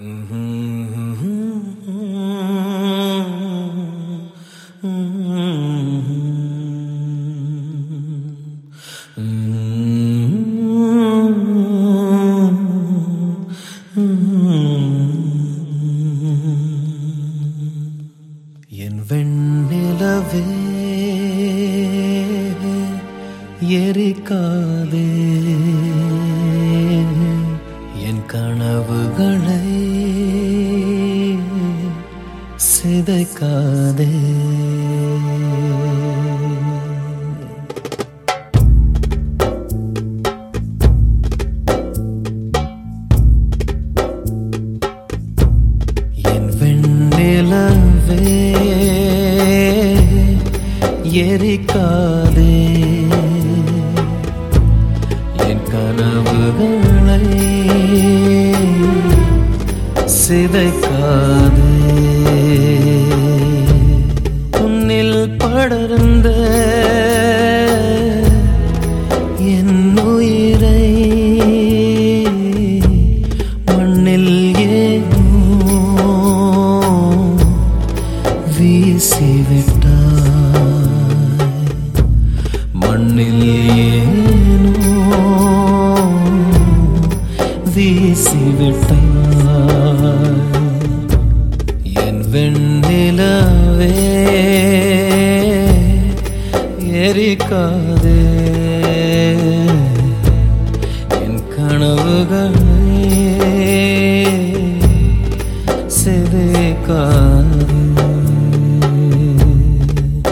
என் வெண்ணிலவே எரிக்காதே என் கனவுகளை சிதைக்காதே என் வெண்ணிலவே எரிக்காதே என் கனவுகளை சிதைக்காதே உன்னில் படர்ந்த என் உயிரை மண்ணில் ஏனோ வீசிவிட்டாய் மண்ணில் ஏனோ வீசிவிட்டாய் என் வெண்ணிலவே எரிக்காதே என் கனவுகளை சிதைக்காதே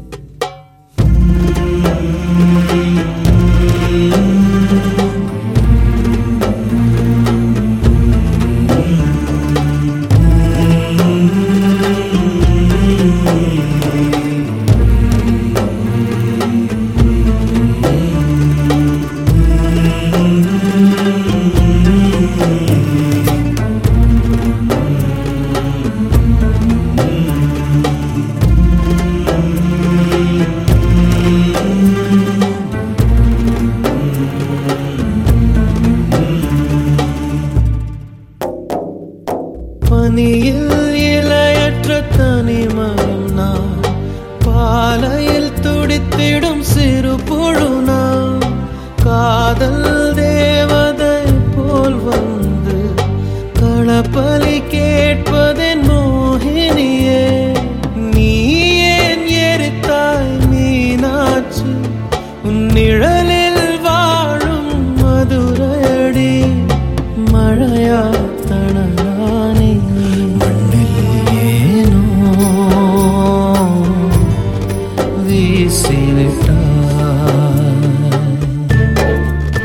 பனியில் இலையற்ற தனிமயம் நான் பாலையில் துடித்திடும் சிறு புழு நான் காதல் தேவதை போல் வந்து களப்பலி கேட்பதென் மோகினியே நீ ஏன் எரித்தாய் மீனாட்சி உன் நிழலில் வாழும் மதுரையடி மழையா தணலானே மண்ணில் ஏனோ வீசிவிட்டாய்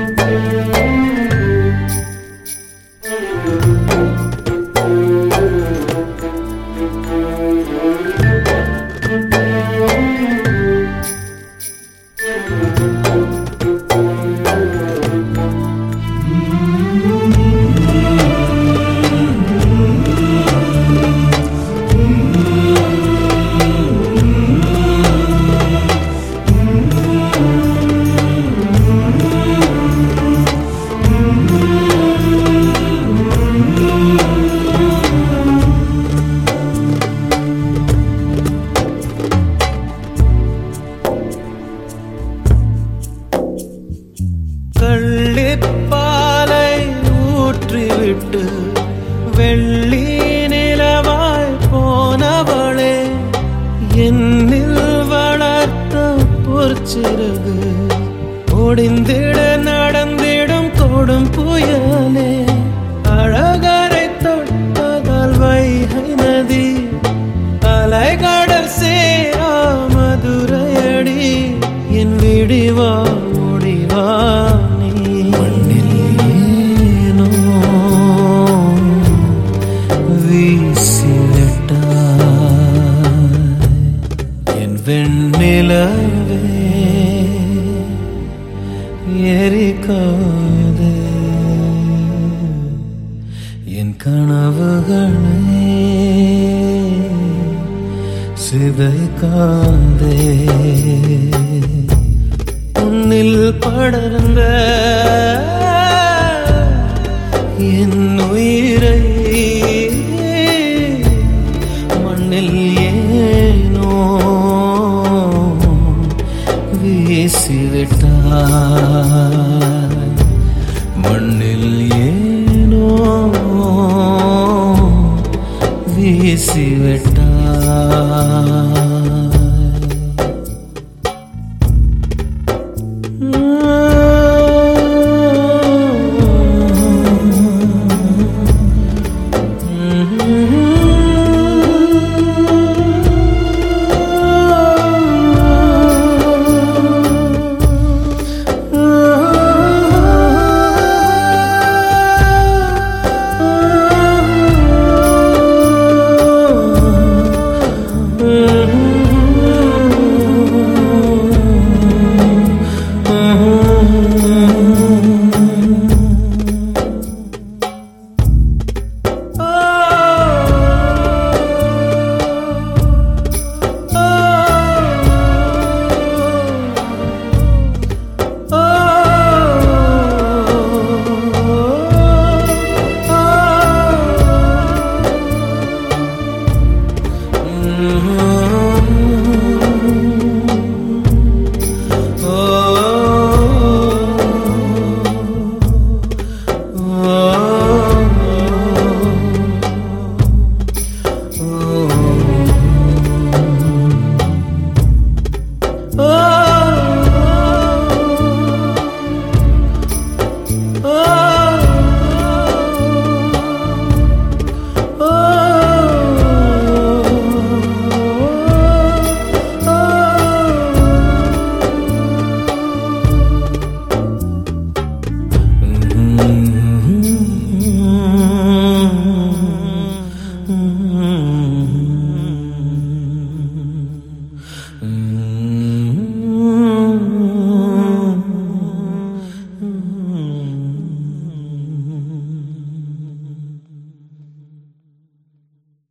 கள்ளிப்பாலை ஊற்றிவிட்டு வெள்ளி நிலவாய் போனவளே என்னில் வளர்த்த பொற்சிறகு ஒடிந்திட நடந்திடும் கொடும் புயலே அழகரை தொட்டதால் வைகை நதி அலைகடல் சேரா மதுரையடி என் விடிவா முடிவா நீ மண்ணில் ஏனோ வீசிவிட்டாய் என் வெண்ணிலவே எரிக்காதே என் கனவுகளை சிதைக்காதே உன்னில் படர்ந்த என் உயிரை மண்ணில் ஏனோ வீசிவிட்டாய் மண்ணில் ஏனோ வீசிவிட்டாய்